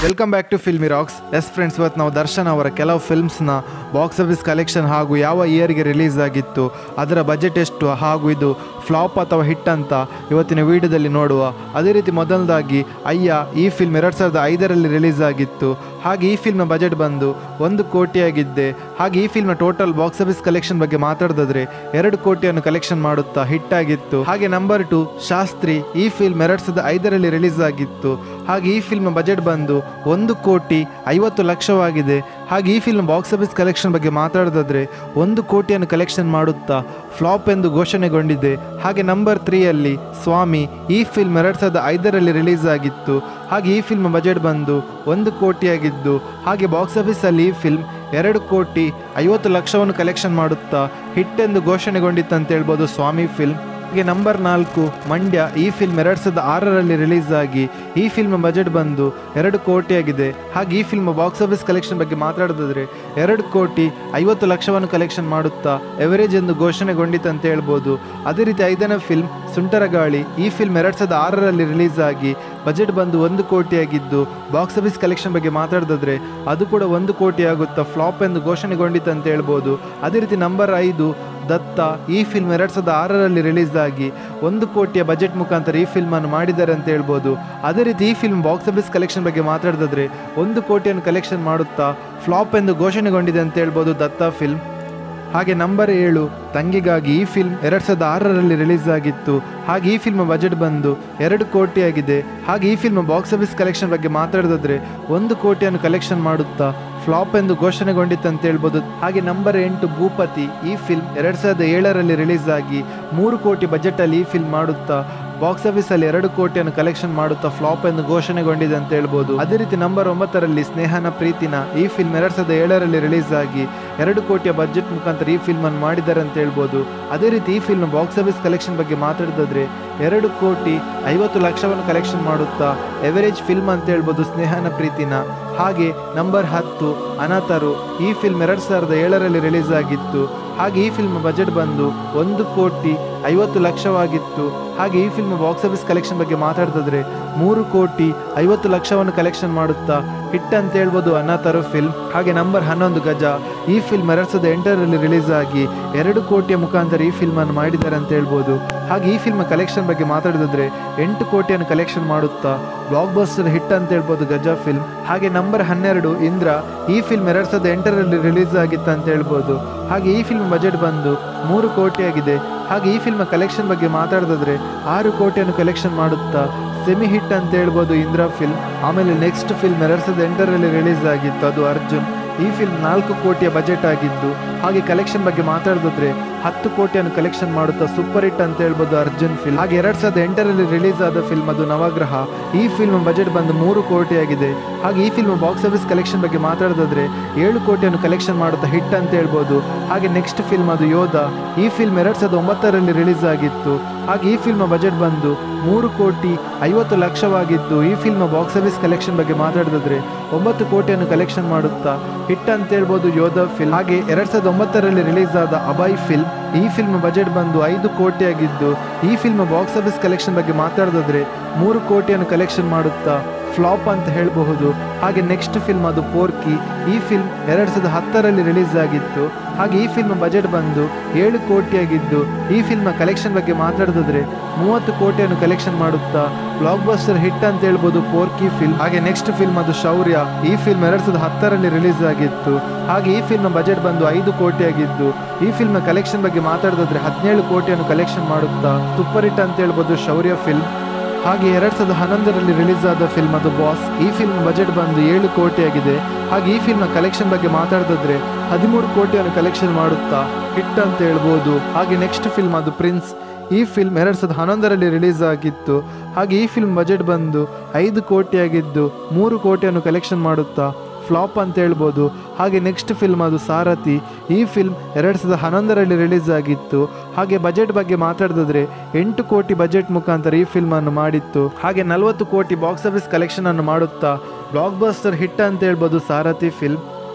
welcome back to filmy rocks yes friends ಇವತ್ತು ನಾವು ದರ್ಶನ್ ಅವರ ಕೆಲವು ಫಿಲ್ಮ್ಸ್ನ ಬಾಕ್ಸ್ ಆಫೀಸ್ ಕಲೆಕ್ಷನ್ ಹಾಗೂ ಯಾವ ಇಯರ್ಗೆ ರಿಲೀಸ್ ಆಗಿತ್ತು ಅದರ ಬಜೆಟ್ ಎಷ್ಟು ಹಾಗೂ ಇದು ಫ್ಲಾಪ್ ಅಥವಾ ಹಿಟ್ ಅಂತ ಇವತ್ತಿನ ವಿಡಿಯೋದಲ್ಲಿ ನೋಡುವ ಅದೇ ರೀತಿ ಮೊದಲದಾಗಿ ಅಯ್ಯ ಈ ಫಿಲ್ಮ್ ಎರಡು ಸಾವಿರದ ಐದರಲ್ಲಿ ರಿಲೀಸ್ ಆಗಿತ್ತು ಹಾಗೆ ಈ ಫಿಲ್ಮ್ನ ಬಜೆಟ್ ಬಂದು ಒಂದು ಕೋಟಿಯಾಗಿದ್ದೆ ಹಾಗೆ ಈ ಫಿಲ್ಮ್ನ ಟೋಟಲ್ ಬಾಕ್ಸ್ ಆಫೀಸ್ ಕಲೆಕ್ಷನ್ ಬಗ್ಗೆ ಮಾತಾಡೋದಾದ್ರೆ ಎರಡು ಕೋಟಿಯನ್ನು ಕಲೆಕ್ಷನ್ ಮಾಡುತ್ತಾ ಹಿಟ್ ಆಗಿತ್ತು ಹಾಗೆ ನಂಬರ್ ಟು ಶಾಸ್ತ್ರಿ ಈ ಫಿಲ್ಮ್ ಎರಡು ಸಾವಿರದ ಐದರಲ್ಲಿ ರಿಲೀಸ್ ಆಗಿತ್ತು ಹಾಗೆ ಈ ಫಿಲ್ಮ್ ಬಜೆಟ್ ಬಂದು ಒಂದು ಕೋಟಿ ಐವತ್ತು ಲಕ್ಷವಾಗಿದೆ ಹಾಗೆ ಈ ಫಿಲ್ಮ್ ಬಾಕ್ಸ್ ಆಫೀಸ್ ಕಲೆಕ್ಷನ್ ಬಗ್ಗೆ ಮಾತಾಡೋದಾದ್ರೆ ಒಂದು ಕೋಟಿಯನ್ನು ಕಲೆಕ್ಷನ್ ಮಾಡುತ್ತಾ ಫ್ಲಾಪ್ ಎಂದು ಘೋಷಣೆಗೊಂಡಿದೆ ಹಾಗೆ ನಂಬರ್ ತ್ರೀಯಲ್ಲಿ ಸ್ವಾಮಿ ಈ ಫಿಲ್ಮ್ ಎರಡು ಸಾವಿರದ ಐದರಲ್ಲಿ ರಿಲೀಸ್ ಆಗಿತ್ತು ಹಾಗೆ ಈ ಫಿಲ್ಮ್ ಬಜೆಟ್ ಬಂದು ಒಂದು ಕೋಟಿಯಾಗಿದ್ದು ಹಾಗೆ ಬಾಕ್ಸ್ ಆಫೀಸಲ್ಲಿ ಈ ಫಿಲ್ಮ್ ಎರಡು ಕೋಟಿ ಐವತ್ತು ಲಕ್ಷವನ್ನು ಕಲೆಕ್ಷನ್ ಮಾಡುತ್ತಾ ಹಿಟ್ ಎಂದು ಘೋಷಣೆಗೊಂಡಿತ್ತು ಅಂತ ಹೇಳ್ಬೋದು ಸ್ವಾಮಿ ಫಿಲ್ಮ್ ಹಾಗೆ ನಂಬರ್ ನಾಲ್ಕು ಮಂಡ್ಯ ಈ ಫಿಲ್ಮ್ ಎರಡು ಸಾವಿರದ ಆರರಲ್ಲಿ ರಿಲೀಸ್ ಆಗಿ ಈ ಫಿಲ್ಮ್ ಬಜೆಟ್ ಬಂದು ಎರಡು ಕೋಟಿಯಾಗಿದೆ ಹಾಗೆ ಈ ಫಿಲ್ಮ್ ಬಾಕ್ಸ್ ಆಫೀಸ್ ಕಲೆಕ್ಷನ್ ಬಗ್ಗೆ ಮಾತಾಡೋದಾದ್ರೆ ಎರಡು ಕೋಟಿ ಐವತ್ತು ಲಕ್ಷವನ್ನು ಕಲೆಕ್ಷನ್ ಮಾಡುತ್ತಾ ಎವರೇಜ್ ಎಂದು ಘೋಷಣೆಗೊಂಡಿತು ಅಂತ ಹೇಳ್ಬೋದು ಅದೇ ರೀತಿ ಐದನೇ ಫಿಲ್ಮ್ ಸುಂಟರಗಾಳಿ ಈ ಫಿಲ್ಮ್ ಎರಡು ಸಾವಿರದ ಆರರಲ್ಲಿ ರಿಲೀಸ್ ಆಗಿ ಬಜೆಟ್ ಬಂದು ಒಂದು ಕೋಟಿಯಾಗಿದ್ದು ಬಾಕ್ಸ್ ಆಫೀಸ್ ಕಲೆಕ್ಷನ್ ಬಗ್ಗೆ ಮಾತಾಡೋದಾದ್ರೆ ಅದು ಕೂಡ ಒಂದು ಕೋಟಿ ಆಗುತ್ತಾ ಫ್ಲಾಪ್ ಎಂದು ಘೋಷಣೆಗೊಂಡಿತು ಅಂತ ಹೇಳ್ಬೋದು ಅದೇ ರೀತಿ ನಂಬರ್ ಐದು ದತ್ತ ಈ ಫಿಲ್ಮ್ ಎರಡು ಸಾವಿರದ ಆರರಲ್ಲಿ ರಿಲೀಸ್ ಆಗಿ ಒಂದು ಕೋಟಿಯ ಬಜೆಟ್ ಮುಖಾಂತರ ಈ ಫಿಲ್ಮನ್ನು ಮಾಡಿದ್ದಾರೆ ಅಂತ ಹೇಳ್ಬೋದು ಅದೇ ರೀತಿ ಈ ಫಿಲ್ಮ್ ಬಾಕ್ಸ್ ಆಫೀಸ್ ಕಲೆಕ್ಷನ್ ಬಗ್ಗೆ ಮಾತಾಡೋದಾದ್ರೆ ಒಂದು ಕೋಟಿಯನ್ನು ಕಲೆಕ್ಷನ್ ಮಾಡುತ್ತಾ ಫ್ಲಾಪ್ ಎಂದು ಘೋಷಣೆಗೊಂಡಿದೆ ಅಂತ ಹೇಳ್ಬೋದು ದತ್ತ ಫಿಲ್ಮ್ ಹಾಗೆ ನಂಬರ್ ಏಳು ತಂಗಿಗಾಗಿ ಈ ಫಿಲ್ಮ್ ಎರಡು ಸಾವಿರದ ಆರರಲ್ಲಿ ರಿಲೀಸ್ ಆಗಿತ್ತು ಹಾಗೆ ಈ ಫಿಲ್ಮ್ ಬಜೆಟ್ ಬಂದು ಎರಡು ಕೋಟಿ ಆಗಿದೆ ಹಾಗೆ ಈ ಫಿಲ್ಮ್ ಬಾಕ್ಸ್ ಆಫೀಸ್ ಕಲೆಕ್ಷನ್ ಬಗ್ಗೆ ಮಾತಾಡೋದಾದ್ರೆ ಒಂದು ಕೋಟಿಯನ್ನು ಕಲೆಕ್ಷನ್ ಮಾಡುತ್ತಾ ಫ್ಲಾಪ್ ಎಂದು ಘೋಷಣೆಗೊಂಡಿತ್ತು ಅಂತ ಹೇಳ್ಬೋದು ಹಾಗೆ ನಂಬರ್ ಎಂಟು ಭೂಪತಿ ಈ ಫಿಲ್ಮ್ ಎರಡು ಸಾವಿರದ ಏಳರಲ್ಲಿ ರಿಲೀಸ್ ಆಗಿ ಮೂರು ಕೋಟಿ ಬಜೆಟಲ್ಲಿ ಈ ಫಿಲ್ಮ್ ಮಾಡುತ್ತಾ ಬಾಕ್ಸ್ ಆಫೀಸಲ್ಲಿ ಎರಡು ಕೋಟಿಯನ್ನು ಕಲೆಕ್ಷನ್ ಮಾಡುತ್ತಾ ಫ್ಲಾಪ್ ಎಂದು ಘೋಷಣೆಗೊಂಡಿದೆ ಅಂತ ಹೇಳ್ಬೋದು ಅದೇ ರೀತಿ ನಂಬರ್ ಒಂಬತ್ತರಲ್ಲಿ ಸ್ನೇಹನ ಪ್ರೀತಿನ ಈ ಫಿಲ್ಮ್ ಎರಡು ಸಾವಿರದ ಏಳರಲ್ಲಿ ರಿಲೀಸ್ ಆಗಿ ಎರಡು ಕೋಟಿಯ ಬಜೆಟ್ ಮುಖಾಂತರ ಈ ಫಿಲ್ಮ್ ಅನ್ನು ಮಾಡಿದ್ದಾರೆ ಅಂತ ಹೇಳ್ಬೋದು ಅದೇ ರೀತಿ ಈ ಫಿಲ್ಮ್ ಬಾಕ್ಸ್ ಆಫೀಸ್ ಕಲೆಕ್ಷನ್ ಬಗ್ಗೆ ಮಾತಾಡಿದ್ರೆ ಎರಡು ಕೋಟಿ ಐವತ್ತು ಲಕ್ಷವನ್ನು ಕಲೆಕ್ಷನ್ ಮಾಡುತ್ತಾ ಎವರೇಜ್ ಫಿಲ್ಮ್ ಅಂತ ಹೇಳ್ಬೋದು ಸ್ನೇಹನ ಪ್ರೀತಿನ ಹಾಗೆ ನಂಬರ್ ಹತ್ತು ಅನಾಥರು ಈ ಫಿಲ್ಮ್ ಎರಡು ಸಾವಿರದ ಏಳರಲ್ಲಿ ರಿಲೀಸ್ ಆಗಿತ್ತು ಹಾಗೆ ಈ ಫಿಲ್ಮ್ ಬಜೆಟ್ ಬಂದು ಒಂದು ಕೋಟಿ ಐವತ್ತು ಲಕ್ಷವಾಗಿತ್ತು ಹಾಗೆ ಈ ಫಿಲ್ಮ್ ಬಾಕ್ಸ್ ಆಫೀಸ್ ಕಲೆಕ್ಷನ್ ಬಗ್ಗೆ ಮಾತಾಡಿದ್ರೆ ಮೂರು ಕೋಟಿ ಐವತ್ತು ಲಕ್ಷವನ್ನು ಕಲೆಕ್ಷನ್ ಮಾಡುತ್ತಾ ಹಿಟ್ ಅಂತ ಹೇಳ್ಬೋದು ಅನಾಥರು ಫಿಲ್ಮ್ ಹಾಗೆ ನಂಬರ್ ಹನ್ನೊಂದು ಗಜ ಈ ಫಿಲ್ಮ್ ಎರಡು ಸಾವಿರದ ಎಂಟರಲ್ಲಿ ರಿಲೀಸ್ ಆಗಿ ಎರಡು ಕೋಟಿಯ ಮುಖಾಂತರ ಈ ಫಿಲ್ಮನ್ನು ಮಾಡಿದ್ದಾರೆ ಅಂತ ಹೇಳ್ಬೋದು ಹಾಗೆ ಈ ಫಿಲ್ಮ್ ಕಲೆಕ್ಷನ್ ಬಗ್ಗೆ ಮಾತಾಡಿದ್ರೆ ಎಂಟು ಕೋಟಿಯನ್ನು ಕಲೆಕ್ಷನ್ ಮಾಡುತ್ತಾ ಬ್ಲಾಕ್ ಬಸ್ಟರ್ ಹಿಟ್ ಅಂತ ಹೇಳ್ಬೋದು ಗಜ ಫಿಲ್ಮ್ ಹಾಗೆ ನಂಬರ್ ಹನ್ನೆರಡು ಇಂದ್ರ ಈ ಫಿಲ್ಮ್ ಎರಡು ಸಾವಿರದ ಎಂಟರಲ್ಲಿ ರಿಲೀಸ್ ಆಗಿತ್ತು ಅಂತ ಹೇಳ್ಬೋದು ಹಾಗೆ ಈ ಫಿಲ್ಮ್ ಬಜೆಟ್ ಬಂದು ಮೂರು ಕೋಟಿ ಆಗಿದೆ ಹಾಗೆ ಈ ಫಿಲ್ಮ್ ಕಲೆಕ್ಷನ್ ಬಗ್ಗೆ ಮಾತಾಡೋದಾದ್ರೆ ಆರು ಕೋಟಿಯನ್ನು ಕಲೆಕ್ಷನ್ ಮಾಡುತ್ತಾ ಸೆಮಿ ಹಿಟ್ ಅಂತ ಹೇಳ್ಬೋದು ಇಂದ್ರ ಫಿಲ್ಮ್ ಆಮೇಲೆ ನೆಕ್ಸ್ಟ್ ಫಿಲ್ಮ್ ಎರಡು ಸಾವಿರದ ಎಂಟರಲ್ಲಿ ರಿಲೀಸ್ ಆಗಿತ್ತು ಅದು ಅರ್ಜುನ್ ಈ ಫಿಲ್ಮ್ ನಾಲ್ಕು ಕೋಟಿಯ ಬಜೆಟ್ ಆಗಿದ್ದು ಹಾಗೆ ಕಲೆಕ್ಷನ್ ಬಗ್ಗೆ ಮಾತಾಡೋದಾದ್ರೆ ಹತ್ತು ಕೋಟಿಯನ್ನು ಕಲೆಕ್ಷನ್ ಮಾಡುತ್ತಾ ಸೂಪರ್ ಹಿಟ್ ಅಂತ ಹೇಳ್ಬೋದು ಅರ್ಜುನ್ ಫಿಲ್ಮ್ ಹಾಗೆ ಎರಡ್ ಸಾವಿರದ ಎಂಟರಲ್ಲಿ ರಿಲೀಸ್ ಆದ ಫಿಲ್ಮ್ ಅದು ನವಗ್ರಹ ಈ ಫಿಲ್ಮ್ ಬಜೆಟ್ ಬಂದು ಮೂರು ಕೋಟಿ ಆಗಿದೆ ಹಾಗೆ ಈ ಫಿಲ್ಮ್ ಬಾಕ್ಸ್ ಆಫೀಸ್ ಕಲೆಕ್ಷನ್ ಬಗ್ಗೆ ಮಾತಾಡೋದಾದ್ರೆ ಏಳು ಕೋಟಿಯನ್ನು ಕಲೆಕ್ಷನ್ ಮಾಡುತ್ತಾ ಹಿಟ್ ಅಂತ ಹೇಳ್ಬೋದು ಹಾಗೆ ನೆಕ್ಸ್ಟ್ ಫಿಲ್ಮ್ ಅದು ಯೋಧ ಈ ಫಿಲ್ಮ್ ಎರಡ್ ಸಾವಿರದ ಒಂಬತ್ತರಲ್ಲಿ ರಿಲೀಸ್ ಆಗಿತ್ತು ಹಾಗೆ ಈ ಫಿಲ್ಮ್ ಬಜೆಟ್ ಬಂದು ಮೂರು ಕೋಟಿ ಐವತ್ತು ಲಕ್ಷವಾಗಿದ್ದು ಈ ಫಿಲ್ಮ್ ಬಾಕ್ಸ್ ಆಫೀಸ್ ಕಲೆಕ್ಷನ್ ಬಗ್ಗೆ ಮಾತಾಡೋದಾದ್ರೆ ಒಂಬತ್ತು ಕೋಟಿಯನ್ನು ಕಲೆಕ್ಷನ್ ಮಾಡುತ್ತಾ ಹಿಟ್ ಅಂತ ಹೇಳ್ಬೋದು ಯೋಧ ಫಿಲ್ಮ್ ಹಾಗೆ ಎರಡ್ ಸಾವಿರದ ಒಂಬತ್ತರಲ್ಲಿ ರಿಲೀಸ್ ಆದ ಅಬಾಯ್ ಫಿಲ್ಮ್ ಈ ಫಿಲ್ಮ್ ಬಜೆಟ್ ಬಂದು ಐದು ಕೋಟಿ ಆಗಿದ್ದು ಈ ಫಿಲ್ಮ್ ಬಾಕ್ಸ್ ಆಫೀಸ್ ಕಲೆಕ್ಷನ್ ಬಗ್ಗೆ ಮಾತಾಡೋದಾದ್ರೆ ಮೂರು ಕೋಟಿಯನ್ನು ಕಲೆಕ್ಷನ್ ಮಾಡುತ್ತಾ ಫ್ಲಾಪ್ ಅಂತ ಹೇಳಬಹುದು ಹಾಗೆ ನೆಕ್ಸ್ಟ್ ಫಿಲ್ಮ್ ಅದು ಪೋರ್ಕಿ ಈ ಫಿಲ್ಮ್ ಎರಡು ಸಾವಿರದ ಹತ್ತರಲ್ಲಿ ರಿಲೀಸ್ ಆಗಿತ್ತು ಹಾಗೆ ಈ ಫಿಲ್ಮ್ ಬಜೆಟ್ ಬಂದು ಏಳು ಕೋಟಿ ಆಗಿದ್ದು ಈ ಫಿಲ್ಮ್ನ ಕಲೆಕ್ಷನ್ ಬಗ್ಗೆ ಮಾತಾಡೋದಾದ್ರೆ ಮೂವತ್ತು ಕೋಟಿಯನ್ನು ಕಲೆಕ್ಷನ್ ಮಾಡುತ್ತಾ ಬ್ಲಾಕ್ ಬಸ್ಟರ್ ಹಿಟ್ ಅಂತ ಹೇಳ್ಬೋದು ಪೋರ್ಕಿ ಫಿಲ್ಮ್ ಹಾಗೆ ನೆಕ್ಸ್ಟ್ ಫಿಲ್ಮ್ ಅದು ಶೌರ್ಯ ಈ ಫಿಲ್ಮ್ ಎರಡು ಸಾವಿರದ ಹತ್ತರಲ್ಲಿ ರಿಲೀಸ್ ಆಗಿತ್ತು ಹಾಗೆ ಈ ಫಿಲ್ಮ್ ಬಜೆಟ್ ಬಂದು ಐದು ಕೋಟಿ ಆಗಿದ್ದು ಈ ಫಿಲ್ಮ್ನ ಕಲೆಕ್ಷನ್ ಬಗ್ಗೆ ಮಾತಾಡೋದಾದ್ರೆ ಹದಿನೇಳು ಕೋಟಿಯನ್ನು ಕಲೆಕ್ಷನ್ ಮಾಡುತ್ತಾ ಸೂಪರ್ ಹಿಟ್ ಅಂತ ಹೇಳ್ಬೋದು ಶೌರ್ಯ ಫಿಲ್ಮ್ ಹಾಗೆ ಎರಡ್ ಸಾವಿರದ ಹನ್ನೊಂದರಲ್ಲಿ ರಿಲೀಸ್ ಆದ ಫಿಲ್ಮ್ ಅದು ಬಾಸ್ ಈ ಫಿಲ್ಮ್ ಬಜೆಟ್ ಬಂದು ಏಳು ಕೋಟಿ ಆಗಿದೆ ಹಾಗೆ ಈ ಫಿಲ್ಮ್ನ ಕಲೆಕ್ಷನ್ ಬಗ್ಗೆ ಮಾತಾಡೋದಾದ್ರೆ ಹದಿಮೂರು ಕೋಟಿಯನ್ನು ಕಲೆಕ್ಷನ್ ಮಾಡುತ್ತಾ ಹಿಟ್ ಅಂತ ಹೇಳ್ಬೋದು ಹಾಗೆ ನೆಕ್ಸ್ಟ್ ಫಿಲ್ಮ್ ಅದು ಪ್ರಿನ್ಸ್ ಈ ಫಿಲ್ಮ್ ಎರಡು ಸಾವಿರದ ಹನ್ನೊಂದರಲ್ಲಿ ರಿಲೀಸ್ ಆಗಿತ್ತು ಹಾಗೆ ಈ ಫಿಲ್ಮ್ ಬಜೆಟ್ ಬಂದು ಐದು ಕೋಟಿ ಆಗಿದ್ದು ಮೂರು ಕೋಟಿಯನ್ನು ಕಲೆಕ್ಷನ್ ಮಾಡುತ್ತಾ ಫ್ಲಾಪ್ ಅಂತ ಹೇಳ್ಬೋದು ಹಾಗೆ ನೆಕ್ಸ್ಟ್ ಫಿಲ್ಮ್ ಅದು ಸಾರಥಿ ಈ ಫಿಲ್ಮ್ ಎರಡು ಸಾವಿರದ ಹನ್ನೊಂದರಲ್ಲಿ ರಿಲೀಸ್ ಆಗಿತ್ತು ಹಾಗೆ ಬಜೆಟ್ ಬಗ್ಗೆ ಮಾತಾಡಿದ್ರೆ ಎಂಟು ಕೋಟಿ ಬಜೆಟ್ ಮುಖಾಂತರ ಈ ಫಿಲ್ಮ್ ಅನ್ನು ಮಾಡಿತ್ತು ಹಾಗೆ ನಲವತ್ತು ಕೋಟಿ ಬಾಕ್ಸ್ ಆಫೀಸ್ ಕಲೆಕ್ಷನ್ ಅನ್ನು ಮಾಡುತ್ತಾ ಬ್ಲಾಕ್ ಬಸ್ಟರ್ ಹಿಟ್ ಅಂತ ಹೇಳ್ಬೋದು ಸಾರಥಿ ಫಿಲ್ಮ್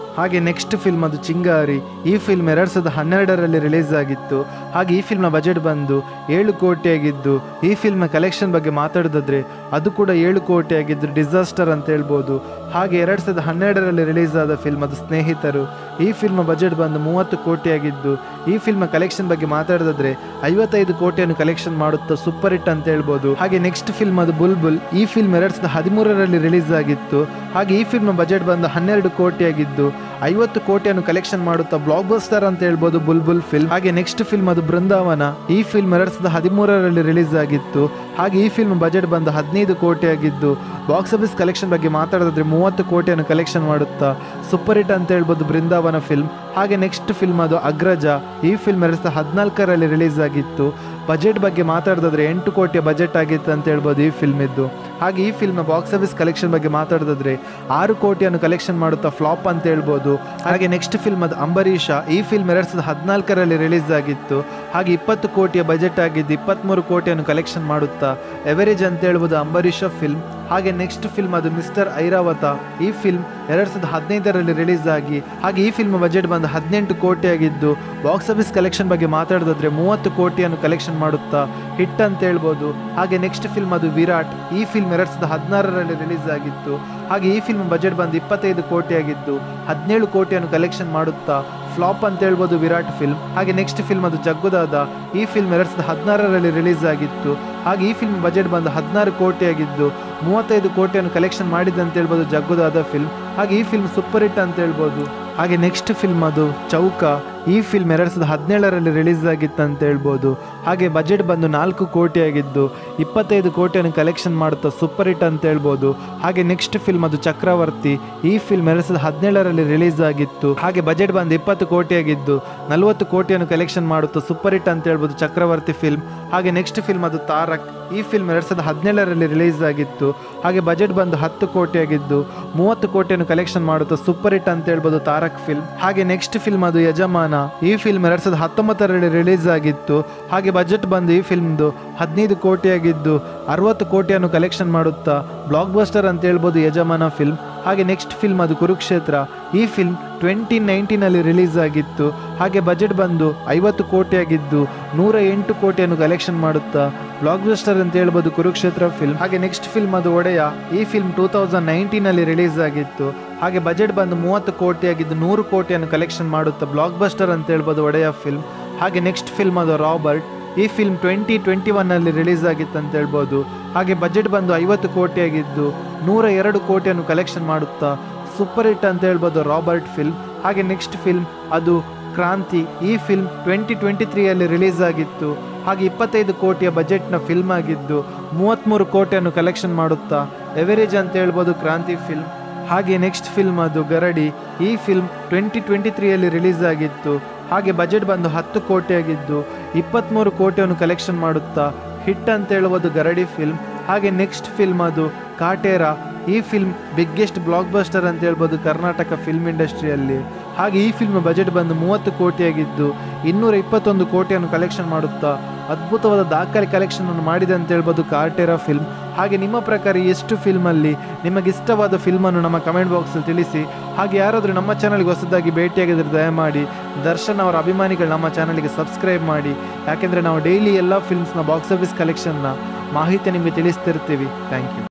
ಹಾಗೆ ನೆಕ್ಸ್ಟ್ ಫಿಲ್ಮ್ ಅದು ಚಿಂಗಾರಿ ಈ ಫಿಲ್ಮ್ ಎರಡು ಸಾವಿರದ ಹನ್ನೆರಡರಲ್ಲಿ ರಿಲೀಸ್ ಆಗಿತ್ತು ಹಾಗೆ ಈ ಫಿಲ್ಮ್ನ ಬಜೆಟ್ ಬಂದು ಏಳು ಕೋಟಿ ಆಗಿದ್ದು ಈ ಫಿಲ್ಮ್ನ ಕಲೆಕ್ಷನ್ ಬಗ್ಗೆ ಮಾತಾಡೋದಾದ್ರೆ ಅದು ಕೂಡ ಏಳು ಕೋಟಿ ಆಗಿದ್ದು ಡಿಸಾಸ್ಟರ್ ಅಂತ ಹೇಳ್ಬೋದು ಹಾಗೆ ಎರಡು ಸಾವಿರದ ಹನ್ನೆರಡರಲ್ಲಿ ರಿಲೀಸ್ ಆದ ಫಿಲ್ಮ್ ಅದು ಸ್ನೇಹಿತರು ಈ ಫಿಲ್ಮ್ ಬಜೆಟ್ ಬಂದು ಮೂವತ್ತು ಕೋಟಿ ಆಗಿದ್ದು ಈ ಫಿಲ್ಮ್ ಕಲೆಕ್ಷನ್ ಬಗ್ಗೆ ಮಾತಾಡೋದಾದ್ರೆ ಐವತ್ತೈದು ಕೋಟಿಯನ್ನು ಕಲೆಕ್ಷನ್ ಮಾಡುತ್ತಾ ಸೂಪರ್ ಹಿಟ್ ಅಂತ ಹೇಳ್ಬೋದು ಹಾಗೆ ನೆಕ್ಸ್ಟ್ ಫಿಲ್ಮ್ ಅದು ಬುಲ್ಬುಲ್ ಈ ಫಿಲ್ಮ್ ಎರಡ್ ಸಾವಿರದ ಹದಿಮೂರರಲ್ಲಿ ರಿಲೀಸ್ ಆಗಿತ್ತು ಹಾಗೆ ಈ ಫಿಲ್ಮ್ ಬಜೆಟ್ ಬಂದು ಹನ್ನೆರಡು ಕೋಟಿ ಆಗಿದ್ದು ಐವತ್ತು ಕೋಟಿಯನ್ನು ಕಲೆಕ್ಷನ್ ಮಾಡುತ್ತಾ ಬ್ಲಾಕ್ ಬಸ್ಟರ್ ಅಂತ ಹೇಳ್ಬೋದು ಬುಲ್ಬುಲ್ ಫಿಲ್ಮ್ ಹಾಗೆ ನೆಕ್ಸ್ಟ್ ಫಿಲ್ಮ್ ಅದು ಬೃಂದಾವನ ಈ ಫಿಲ್ಮ್ ಎರಡ್ ಸಾವಿರದ ಹದಿಮೂರರಲ್ಲಿ ರಿಲೀಸ್ ಆಗಿತ್ತು ಹಾಗೆ ಈ ಫಿಲ್ಮ್ ಬಜೆಟ್ ಬಂದು ಹದಿನೈದು ಕೋಟಿ ಆಗಿದ್ದು ಬಾಕ್ಸ್ ಆಫೀಸ್ ಕಲೆಕ್ಷನ್ ಬಗ್ಗೆ ಮಾತಾಡೋದಾದ್ರೆ ಮೂವತ್ತು ಕೋಟಿಯನ್ನು ಕಲೆಕ್ಷನ್ ಮಾಡುತ್ತಾ ಸೂಪರ್ ಹಿಟ್ ಅಂತ ಹೇಳ್ಬೋದು ಬೃಂದಾವನ ಫಿಲ್ಮ್ ಹಾಗೆ ನೆಕ್ಸ್ಟ್ ಫಿಲ್ಮ್ ಅದು ಅಗ್ರಜ ಈ ಫಿಲ್ಮ್ ಎರಡ್ ಸಾವಿರದ ಹದಿನಾಲ್ಕರಲ್ಲಿ ರಿಲೀಸ್ ಆಗಿತ್ತು ಬಜೆಟ್ ಬಗ್ಗೆ ಮಾತಾಡೋದಾದ್ರೆ ಎಂಟು ಕೋಟಿಯ ಬಜೆಟ್ ಆಗಿತ್ತು ಅಂತ ಹೇಳ್ಬೋದು ಈ ಫಿಲ್ಮ್ ಇದ್ದು ಹಾಗೆ ಈ ಫಿಲ್ಮ್ನ ಬಾಕ್ಸ್ ಆಫೀಸ್ ಕಲೆಕ್ಷನ್ ಬಗ್ಗೆ ಮಾತಾಡೋದಾದ್ರೆ ಆರು ಕೋಟಿಯನ್ನು ಕಲೆಕ್ಷನ್ ಮಾಡುತ್ತಾ ಫ್ಲಾಪ್ ಅಂತ ಹೇಳ್ಬೋದು ಹಾಗೆ ನೆಕ್ಸ್ಟ್ ಫಿಲ್ಮ್ ಅದು ಅಂಬರೀಷ ಈ ಫಿಲ್ಮ್ ಎರಡ್ ಸಾವಿರದ ಹದಿನಾಲ್ಕರಲ್ಲಿ ರಿಲೀಸ್ ಆಗಿತ್ತು ಹಾಗೆ ಇಪ್ಪತ್ತು ಕೋಟಿಯ ಬಜೆಟ್ ಆಗಿದ್ದು ಇಪ್ಪತ್ತ್ಮೂರು ಕೋಟಿಯನ್ನು ಕಲೆಕ್ಷನ್ ಮಾಡುತ್ತಾ ಎವರೇಜ್ ಅಂತ ಹೇಳ್ಬೋದು ಅಂಬರೀಷ ಫಿಲ್ಮ್ ಹಾಗೆ ನೆಕ್ಸ್ಟ್ ಫಿಲ್ಮ್ ಅದು ಮಿಸ್ಟರ್ ಐರಾವತ ಈ ಫಿಲ್ಮ್ ಎರಡ್ ಸಾವಿರದ ಹದಿನೈದರಲ್ಲಿ ರಿಲೀಸ್ ಆಗಿ ಹಾಗೆ ಈ ಫಿಲ್ಮ್ ಬಜೆಟ್ ಬಂದು ಹದಿನೆಂಟು ಕೋಟಿ ಆಗಿದ್ದು ಬಾಕ್ಸ್ ಆಫೀಸ್ ಕಲೆಕ್ಷನ್ ಬಗ್ಗೆ ಮಾತಾಡೋದಾದ್ರೆ ಮೂವತ್ತು ಕೋಟಿಯನ್ನು ಕಲೆಕ್ಷನ್ ಮಾಡುತ್ತಾ ಹಿಟ್ ಅಂತ ಹೇಳ್ಬೋದು ಹಾಗೆ ನೆಕ್ಸ್ಟ್ ಫಿಲ್ಮ್ ಅದು ವಿರಾಟ್ ಈ ಫಿಲ್ಮ್ ಎರಡ್ ಸಾವಿರದ ಹದಿನಾರರಲ್ಲಿ ರಿಲೀಸ್ ಆಗಿತ್ತು ಹಾಗೆ ಈ ಫಿಲ್ಮ್ ಬಜೆಟ್ ಬಂದು ಇಪ್ಪತ್ತೈದು ಕೋಟಿ ಆಗಿದ್ದು ಹದಿನೇಳು ಕೋಟಿಯನ್ನು ಕಲೆಕ್ಷನ್ ಮಾಡುತ್ತಾ ಫ್ಲಾಪ್ ಅಂತ ಹೇಳ್ಬೋದು ವಿರಾಟ್ ಫಿಲ್ಮ್ ಹಾಗೆ ನೆಕ್ಸ್ಟ್ ಫಿಲ್ಮ್ ಅದು ಜಗ್ಗುದಾದ ಈ ಫಿಲ್ಮ್ ಎರಡ್ ಸಾವಿರದ ಹದಿನಾರರಲ್ಲಿ ರಿಲೀಸ್ ಆಗಿತ್ತು ಹಾಗೆ ಈ ಫಿಲ್ಮ್ ಬಜೆಟ್ ಬಂದು ಹದಿನಾರು ಕೋಟಿ ಆಗಿದ್ದು ಮೂವತ್ತೈದು ಕೋಟಿಯನ್ನು ಕಲೆಕ್ಷನ್ ಮಾಡಿದೆ ಅಂತ ಹೇಳ್ಬೋದು ಜಗ್ಗುದಾದ ಫಿಲ್ಮ್ ಹಾಗೆ ಈ ಫಿಲ್ಮ್ ಸೂಪರ್ ಹಿಟ್ ಅಂತ ಹೇಳ್ಬೋದು ಹಾಗೆ ನೆಕ್ಸ್ಟ್ ಫಿಲ್ಮ್ ಅದು ಚೌಕ ಈ ಫಿಲ್ಮ್ ಎರಡು ಸಾವಿರದ ಹದಿನೇಳರಲ್ಲಿ ರಿಲೀಸ್ ಆಗಿತ್ತು ಅಂತ ಹೇಳ್ಬೋದು ಹಾಗೆ ಬಜೆಟ್ ಬಂದು ನಾಲ್ಕು ಕೋಟಿ ಆಗಿದ್ದು ಇಪ್ಪತ್ತೈದು ಕೋಟಿಯನ್ನು ಕಲೆಕ್ಷನ್ ಮಾಡುತ್ತಾ ಸೂಪರ್ ಹಿಟ್ ಅಂತ ಹೇಳ್ಬೋದು ಹಾಗೆ ನೆಕ್ಸ್ಟ್ ಫಿಲ್ಮ್ ಅದು ಚಕ್ರವರ್ತಿ ಈ ಫಿಲ್ಮ್ ಎರಡು ಸಾವಿರದ ಹದಿನೇಳರಲ್ಲಿ ರಿಲೀಸ್ ಆಗಿತ್ತು ಹಾಗೆ ಬಜೆಟ್ ಬಂದು ಇಪ್ಪತ್ತು ಕೋಟಿ ಆಗಿದ್ದು ನಲವತ್ತು ಕೋಟಿಯನ್ನು ಕಲೆಕ್ಷನ್ ಮಾಡುತ್ತಾ ಸೂಪರ್ ಹಿಟ್ ಅಂತ ಹೇಳ್ಬೋದು ಚಕ್ರವರ್ತಿ ಫಿಲ್ಮ್ ಹಾಗೆ ನೆಕ್ಸ್ಟ್ ಫಿಲ್ಮ್ ಅದು ತಾರಕ್ ಈ ಫಿಲ್ಮ್ ಎರಡು ಸಾವಿರದ ಹದಿನೇಳರಲ್ಲಿ ರಿಲೀಸ್ ಆಗಿತ್ತು ಹಾಗೆ ಬಜೆಟ್ ಬಂದು ಹತ್ತು ಕೋಟಿ ಆಗಿದ್ದು ಮೂವತ್ತು ಕೋಟಿಯನ್ನು ಕಲೆಕ್ಷನ್ ಮಾಡುತ್ತಾ ಸೂಪರ್ ಹಿಟ್ ಅಂತ ಹೇಳ್ಬೋದು ತಾರಕ್ ಫಿಲ್ಮ್ ಹಾಗೆ ನೆಕ್ಸ್ಟ್ ಫಿಲ್ಮ್ ಅದು ಯಜಮಾನ ಈ ಫಿಲ್ಮ್ ಎರಡ್ ಸಾವಿರದ ಹತ್ತೊಂಬತ್ತರಲ್ಲಿ ರಿಲೀಸ್ ಆಗಿತ್ತು ಹಾಗೆ ಬಜೆಟ್ ಬಂದು ಈ ಫಿಲ್ಮ್ದು ಹದಿನೈದು ಕೋಟಿ ಆಗಿದ್ದು ಅರವತ್ತು ಕೋಟಿಯನ್ನು ಕಲೆಕ್ಷನ್ ಮಾಡುತ್ತಾ ಬ್ಲಾಕ್ ಬಸ್ಟರ್ ಅಂತ ಹೇಳ್ಬೋದು ಯಜಮಾನ ಫಿಲ್ಮ್ ಹಾಗೆ ನೆಕ್ಸ್ಟ್ ಫಿಲ್ಮ್ ಅದು ಕುರುಕ್ಷೇತ್ರ ಈ ಫಿಲ್ಮ್ ಟ್ವೆಂಟಿ ನೈನ್ಟೀನಲ್ಲಿ ರಿಲೀಸ್ ಆಗಿತ್ತು ಹಾಗೆ ಬಜೆಟ್ ಬಂದು ಐವತ್ತು ಕೋಟಿ ಆಗಿದ್ದು ನೂರ ಎಂಟು ಕೋಟಿಯನ್ನು ಕಲೆಕ್ಷನ್ ಮಾಡುತ್ತಾ ಬ್ಲಾಕ್ ಬಸ್ಟರ್ ಅಂತ ಹೇಳ್ಬೋದು ಕುರುಕ್ಷೇತ್ರ ಫಿಲ್ಮ್ ಹಾಗೆ ನೆಕ್ಸ್ಟ್ ಫಿಲ್ಮ್ ಅದು ಒಡೆಯ ಈ ಫಿಲ್ಮ್ ಟೂ ತೌಸಂಡ್ ನೈನ್ಟೀನಲ್ಲಿ ರಿಲೀಸ್ ಆಗಿತ್ತು ಹಾಗೆ ಬಜೆಟ್ ಬಂದು ಮೂವತ್ತು ಕೋಟಿ ಆಗಿದ್ದು ನೂರು ಕೋಟಿಯನ್ನು ಕಲೆಕ್ಷನ್ ಮಾಡುತ್ತಾ ಬ್ಲಾಕ್ ಬಸ್ಟರ್ ಅಂತ ಹೇಳ್ಬೋದು ಒಡೆಯ ಫಿಲ್ಮ್ ಹಾಗೆ ನೆಕ್ಸ್ಟ್ ಫಿಲ್ಮ್ ಅದು ರಾಬರ್ಟ್ ಈ ಫಿಲ್ಮ್ ಟ್ವೆಂಟಿ ಟ್ವೆಂಟಿ ಒನ್ನಲ್ಲಿ ರಿಲೀಸ್ ಆಗಿತ್ತು ಅಂತ ಹೇಳ್ಬೋದು ಹಾಗೆ ಬಜೆಟ್ ಬಂದು ಐವತ್ತು ಕೋಟಿ ಆಗಿದ್ದು ನೂರ ಎರಡು ಕೋಟಿಯನ್ನು ಕಲೆಕ್ಷನ್ ಮಾಡುತ್ತಾ ಸೂಪರ್ ಹಿಟ್ ಅಂತ ಹೇಳ್ಬೋದು ರಾಬರ್ಟ್ ಫಿಲ್ಮ್ ಹಾಗೆ ನೆಕ್ಸ್ಟ್ ಫಿಲ್ಮ್ ಅದು ಕ್ರಾಂತಿ ಈ ಫಿಲ್ಮ್ ಟ್ವೆಂಟಿ ಟ್ವೆಂಟಿ ತ್ರೀಯಲ್ಲಿ ರಿಲೀಸ್ ಆಗಿತ್ತು ಹಾಗೆ ಇಪ್ಪತ್ತೈದು ಕೋಟಿಯ ಬಜೆಟ್ನ ಫಿಲ್ಮ್ ಆಗಿದ್ದು ಮೂವತ್ತ್ಮೂರು ಕೋಟಿಯನ್ನು ಕಲೆಕ್ಷನ್ ಮಾಡುತ್ತಾ ಎವರೇಜ್ ಅಂತ ಹೇಳ್ಬೋದು ಕ್ರಾಂತಿ ಫಿಲ್ಮ್ ಹಾಗೆ ನೆಕ್ಸ್ಟ್ ಫಿಲ್ಮ್ ಅದು ಗರಡಿ ಈ ಫಿಲ್ಮ್ ಟ್ವೆಂಟಿ ಟ್ವೆಂಟಿ ತ್ರೀಯಲ್ಲಿ ರಿಲೀಸ್ ಆಗಿತ್ತು ಹಾಗೆ ಬಜೆಟ್ ಬಂದು ಹತ್ತು ಕೋಟಿ ಆಗಿದ್ದು ಇಪ್ಪತ್ತ್ಮೂರು ಕೋಟಿಯನ್ನು ಕಲೆಕ್ಷನ್ ಮಾಡುತ್ತಾ ಹಿಟ್ ಅಂತ ಹೇಳುವುದು ಗರಡಿ ಫಿಲ್ಮ್ ಹಾಗೆ ನೆಕ್ಸ್ಟ್ ಫಿಲ್ಮ್ ಅದು ಕಾಟೇರ ಈ ಫಿಲ್ಮ್ ಬಿಗ್ಗೆಸ್ಟ್ ಬ್ಲಾಕ್ ಬಸ್ಟರ್ ಅಂತ ಹೇಳ್ಬೋದು ಕರ್ನಾಟಕ ಫಿಲ್ಮ್ ಇಂಡಸ್ಟ್ರಿಯಲ್ಲಿ ಹಾಗೆ ಈ ಫಿಲ್ಮ್ ಬಜೆಟ್ ಬಂದು ಮೂವತ್ತು ಕೋಟಿಯಾಗಿದ್ದು ಇನ್ನೂರ ಇಪ್ಪತ್ತೊಂದು ಕೋಟಿಯನ್ನು ಕಲೆಕ್ಷನ್ ಮಾಡುತ್ತಾ ಅದ್ಭುತವಾದ ದಾಖಲೆ ಕಲೆಕ್ಷನ್ ಅನ್ನು ಮಾಡಿದೆ ಅಂತ ಹೇಳ್ಬೋದು ಕಾರ್ಟೇರಾ ಫಿಲ್ಮ್ ಹಾಗೆ ನಿಮ್ಮ ಪ್ರಕಾರ ಈ ಎಷ್ಟು ಫಿಲ್ಮಲ್ಲಿ ನಿಮಗೆ ಇಷ್ಟವಾದ ಫಿಲ್ಮನ್ನು ನಮ್ಮ ಕಮೆಂಟ್ ಬಾಕ್ಸಲ್ಲಿ ತಿಳಿಸಿ ಹಾಗೆ ಯಾರಾದರೂ ನಮ್ಮ ಚಾನಲ್ಗೆ ಹೊಸದಾಗಿ ಭೇಟಿಯಾಗಿದ್ದರೆ ದಯಮಾಡಿ ದರ್ಶನ್ ಅವರ ಅಭಿಮಾನಿಗಳು ನಮ್ಮ ಚಾನಲ್ಗೆ ಸಬ್ಸ್ಕ್ರೈಬ್ ಮಾಡಿ ಯಾಕೆಂದರೆ ನಾವು ಡೈಲಿ ಎಲ್ಲ ಫಿಲ್ಮ್ಸ್ನ ಬಾಕ್ಸ್ ಆಫೀಸ್ ಕಲೆಕ್ಷನ್ನ ಮಾಹಿತಿ ನಿಮಗೆ ತಿಳಿಸ್ತಿರ್ತೀವಿ ಥ್ಯಾಂಕ್ ಯು